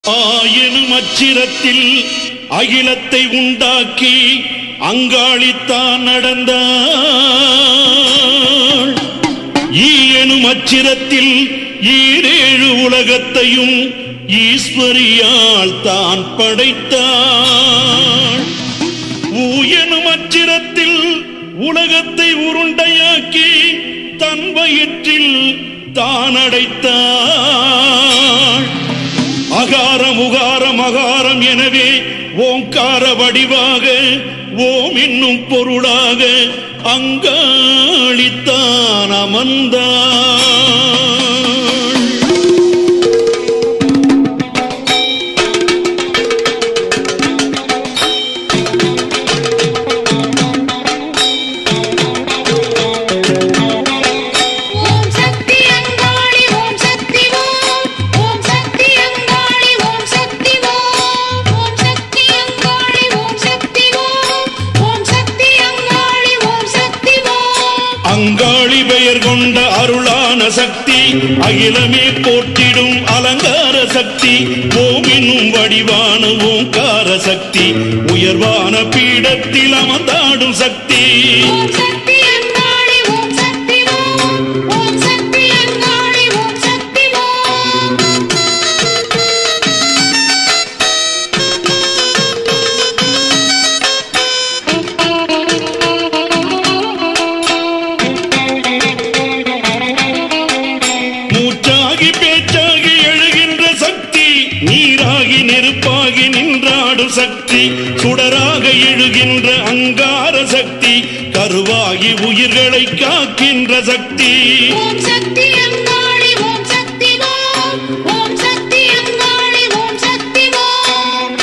ஆயனும் அச்சிரத்தில் அகிலத்தை உண்டாக்கி அங்காளித்தான் நடந்தாள் ஈயனும் அச்சிரத்தில் ஈரேழு உலகத்தையும் ஈஸ்வரியால் தான் படைத்தாள் ஊயனும் அச்சிரத்தில் உலகத்தை உருண்டையாக்கி தன் வயிற்றில் தான் அடைத்தாள் அகாரம் உகாரம் அகாரம் எனவே ஓங்கார வடிவாக ஓம் என்னும் பொருளாக அங்காளித்தான் அமர்ந்தாள் ஓம் சக்தி அங்காளி ஓம் சக்தி ஓம் ஓம் சக்தி அங்காளி ஓம் சக்தி ஓம் ஓம் சக்தி அங்காளி ஓம் சக்தி ஓம் ஓம் சக்தி அங்காளி ஓம் சக்தி ஓம் அங்காளி பெயர் கொண்ட அருளான சக்தி அகிலமே போற்றிடும் அலங்கார சக்தி ஓம் என்னும் வடிவான ஓங்கார சக்தி உயர்வான பீடத்தில் அமர்ந்தாடும் சக்தி ஓம் சக்தி அங்காளி ஓம் சக்தி ஓம் ஓம் சக்தி அங்காளி ஓம் சக்தி ஓம் மூச்சாகி பேச்சாகி எழுகின்ற சக்தி நீராகி நெருப்பாகி நின்றாடும் சக்தி சுடராக எழுகின்ற அங்கார சக்தி கருவாகி உயிர்களை காக்கின்ற சக்தி ஓம் சக்தி அங்காளி ஓம் சக்தி ஓம் ஓம் சக்தி அங்காளி ஓம் சக்தி ஓம்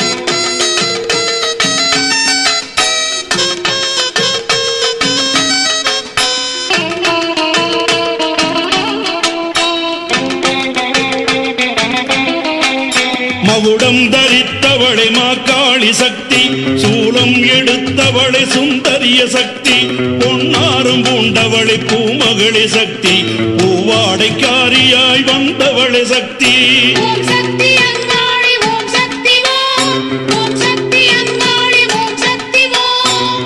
மகுடம் தரித்தவளை மாக்காளி சக்தி சூலம் எடுத்தவளை சுந்தரிய சக்தி பொன்னாரும் பூண்டவளை பூமகளி சக்தி பூவாடைக்காரியாய் வந்தவளை சக்தி ஓம் சக்தி அங்காளி ஓம் சக்தி ஓம் ஓம் சக்தி அங்காளி ஓம் சக்தி ஓம்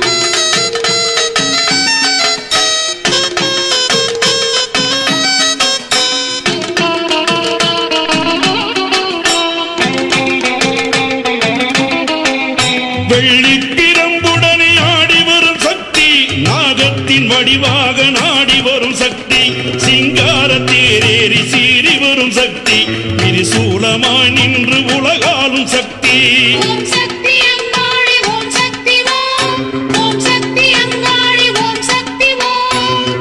வெள்ளி பிரம்புடனே ஆடி வரும் சக்தி நாகத்தின் வடிவாக நாடி வரும் சக்தி சிங்கார தேரேறி சீறி வரும் சக்தி திரிசூலமாய் நின்று உலகாலும் சக்தி ஓம் சக்தி அங்காளி ஓம் சக்தி ஓம் ஓம் சக்தி அங்காளி ஓம் சக்தி ஓம்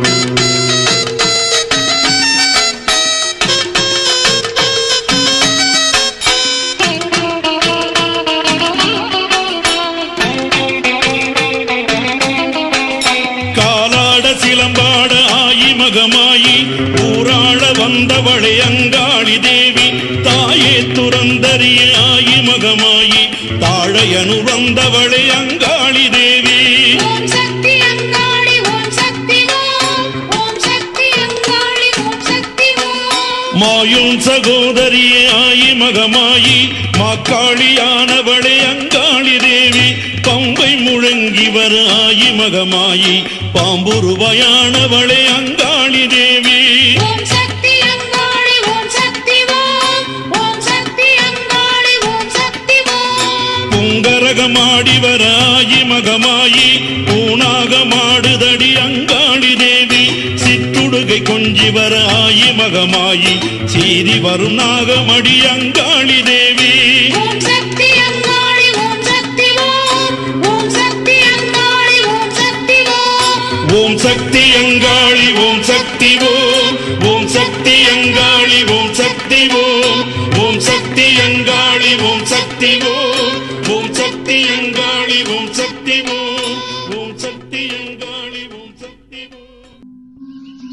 காலாட சிலம்பாட ஆயி மகமாயி ஊராள வந்தவளை அங்காளி தேவி தாயே துறந்தறிய ஆயி மகமாயி தாழையனு வந்தவளை அங்காளி தேவி ஓம் சக்தி அங்காளி ஓம் சக்தி ஓம் ஓம் சக்தி அங்காளி ஓம் சக்தி ஓம் மாயும் சகோதரியே ஆயி மகமாயி மாக்காளியானவளே அங்காளி தேவி பம்பை முழங்கி வர ஆயி மகமாயி பாம்புருவாயானவளே அங்காளி தேவி ஓம் சக்தி அங்காளி ஓம் சக்தி ஓம் ஓம் சக்தி அங்காளி ஓம் சக்தி ஓம் பொங்கரகமாடி வர ஆயி மகமாயி பூனாக மாடுதடி அங்காளி தேவி சிற்றுடுகை கொஞ்சி வர ஆயி மகமாயி சீறி வரும் நாகமடி அங்காளி தேவி ஓம் சக்தி அங்காளி ஓம் சக்தி ஓம் ஓம் சக்தி அங்காளி ஓம் சக்தி ஓம் ஓம் சக்தி அங்காளி ஓம் சக்தி ஓம் ஓம் சக்தி அங்காளி ஓம் சக்தி ஓம் ஓம் சக்தி அங்காளி ஓம் சக்தி ஓம் ஓம் சக்தி அங்காளி ஓம் சக்தி ஓம் ஓம் சக்தி அங்காளி ஓம் சக்தி ஓம்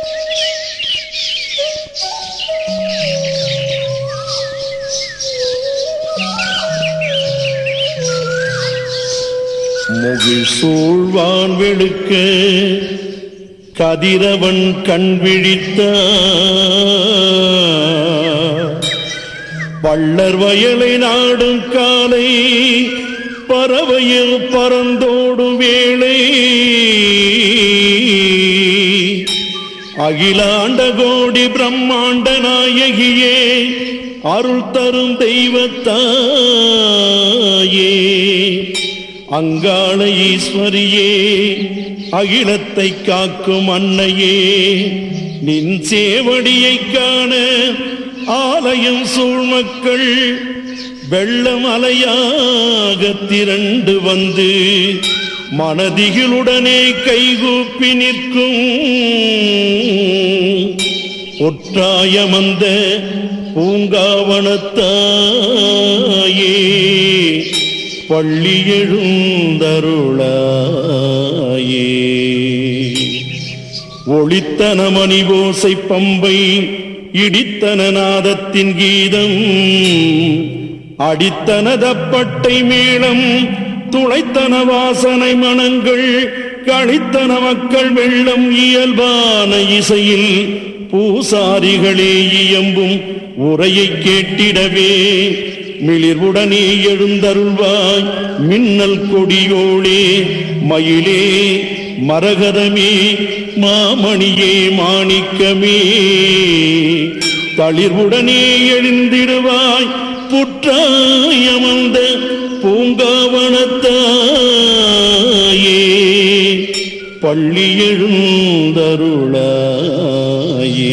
Thank you. முகில் சூழ்வான் வெளுக்க கதிரவன் கண் விழித்தான் வள்ளர் வயலை நாடும் காலை பறவையில் பறந்தோடும் வேளை அகிலாண்ட கோடி பிரம்மாண்ட நாயகியே அருள் தரும் தெய்வத்தாயே அங்காள ஈஸ்வரியே அகிலத்தை காக்கும் அன்னையே நின் சேவடியை காண ஆலயம் சூழ்மக்கள் வெள்ளம் அலையாக திரண்டு வந்து மனதிகளுடனே கைகூப்பி நிற்கும் ஒற்றாயமந்த பூங்காவனத்தாயே பள்ளி எழுந்தருளாயே ஒளித்தன மணிவோசை பம்பை இடித்தன நாதத்தின் கீதம் அடித்தன தப்பட்டை மேளம் துளைத்தன வாசனை மனங்கள் கழித்தன மக்கள் வெள்ளம் இயல்பான இசையில் பூசாரிகளே இயம்பும் உரையை கேட்டிடவே மிளிர்வுடனே எழுந்தருள்வாய் மின்னல் கொடியோளே மயிலே மரகதமே மாமணியே மாணிக்கமே தளிர்வுடனே எழுந்திடுவாய் புற்றாயமந்த பூங்காவனத்தாயே பள்ளி எழுந்தருளாயே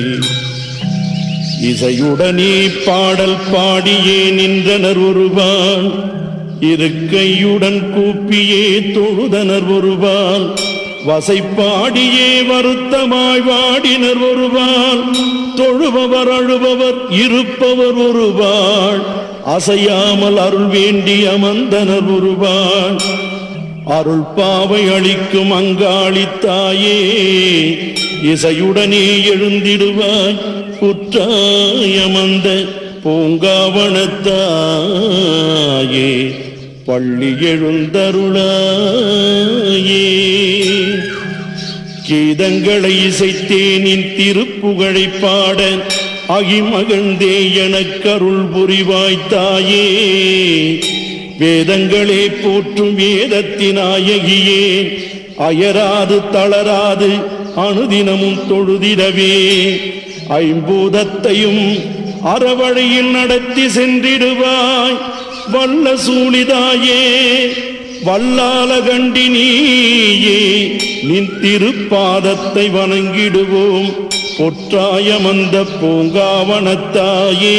இசையுடனே பாடல் பாடியே நின்றனர் ஒருவான் இருக்கையுடன் கூப்பியே தொழுதனர் ஒருவான் வசைப்பாடியே வருத்தமாய் வாடினர் ஒருவாள் தொழுபவர் அழுபவர் இருப்பவர் ஒருவாள் அசையாமல் அருள் வேண்டி அமர்ந்தனர் ஒருவாள் அருள் பாவை அளிக்கும் அங்காளித்தாயே இசையுடனே எழுந்திடுவாய் குற்றாயமந்த பூங்காவனத்தாயே பள்ளி எழுந்தருளாயே கீதங்களை இசைத்தேனின் திருப்புகழை பாட அகிமகழ்ந்தே எனக்கருள் புரிவாய்த்தாயே வேதங்களே போற்றும் வேதத்தினாயகியே அயராது தளராது அனுதினமும் தொழுதிடவே ஐம்பூதத்தையும் அறவழியில் நடத்தி சென்றிடுவாய் வல்ல சூழிதாயே வல்லால கண்டினியே நின் திருப்பாதத்தை வணங்கிடுவோம் பொற்றாயமந்த பூங்காவனத்தாயே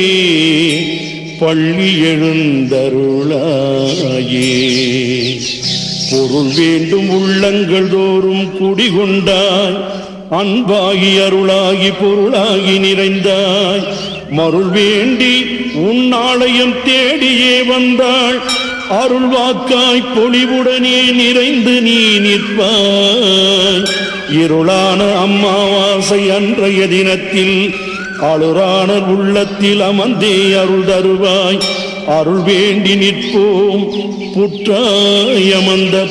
பள்ளி எழுந்தருளாயே பொருள் வேண்டும் உள்ளங்கள் தோறும் குடிகொண்டாய் அன்பாகி அருளாகி பொருளாகி நிறைந்தாய் மருள் வேண்டி உன்னாலயம் தேடியே வந்தாள் அருள் வாக்காய் பொலிவுடனே நிறைந்து நீ நிற்பாய் இருளான அம்மாவாசை அன்றைய தினத்தில் அழுறான உள்ளத்தில் அமர்ந்தே அருள் தருவாய் அருள் வேண்டி நிற்போம் புற்றாயமந்த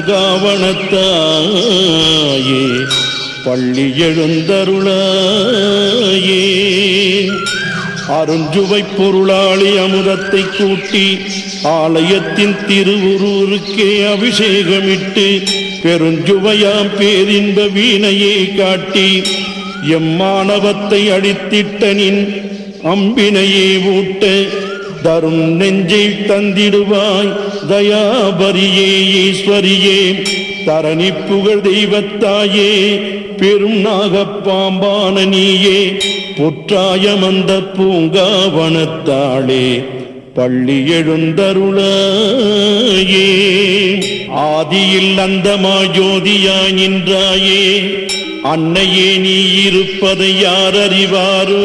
பூங்காவனத்தாயே பள்ளி எழுந்தருளாயே அருஞ்சுவை பொருளாளி அமுதத்தை கூட்டி ஆலயத்தின் திருவுருக்கே அபிஷேகமிட்டு பெருஞ்சுவையாம் பேரின்ப வீணையை காட்டி எம்மானவத்தை அடித்திட்ட நின் அம்பினையே ஊட்ட தரும் நெஞ்சை தந்திடுவாய் தயாபரியே ஈஸ்வரியே தரணி புகழ் தெய்வத்தாயே பெரும் நாகப்பாம்பான நீயே புற்றாயமந்த பூங்காவனத்தாளே பள்ளி எழுந்தருளாயே ஆதியில் அந்தமாய் ஜோதியாய் நின்றாயே அன்னையே நீ இருப்பதை யார் அறிவாரோ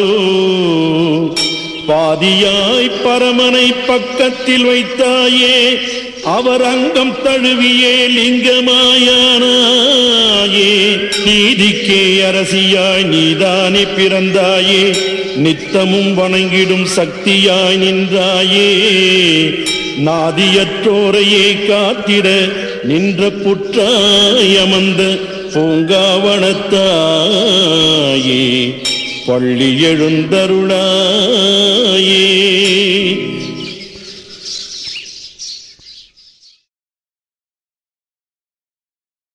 பாதியாய் பரமனை பக்கத்தில் வைத்தாயே அவர் அங்கம் தழுவியே லிங்கமாயானாயே நீதிக்கே அரசியாய் நீதானே பிறந்தாயே நித்தமும் வணங்கிடும் சக்தியாய் நின்றாயே நாதியற்றோரையே காத்திட நின்ற புற்றாயமந்த பூங்காவனத்தாயே பள்ளி எழுந்தருளாயே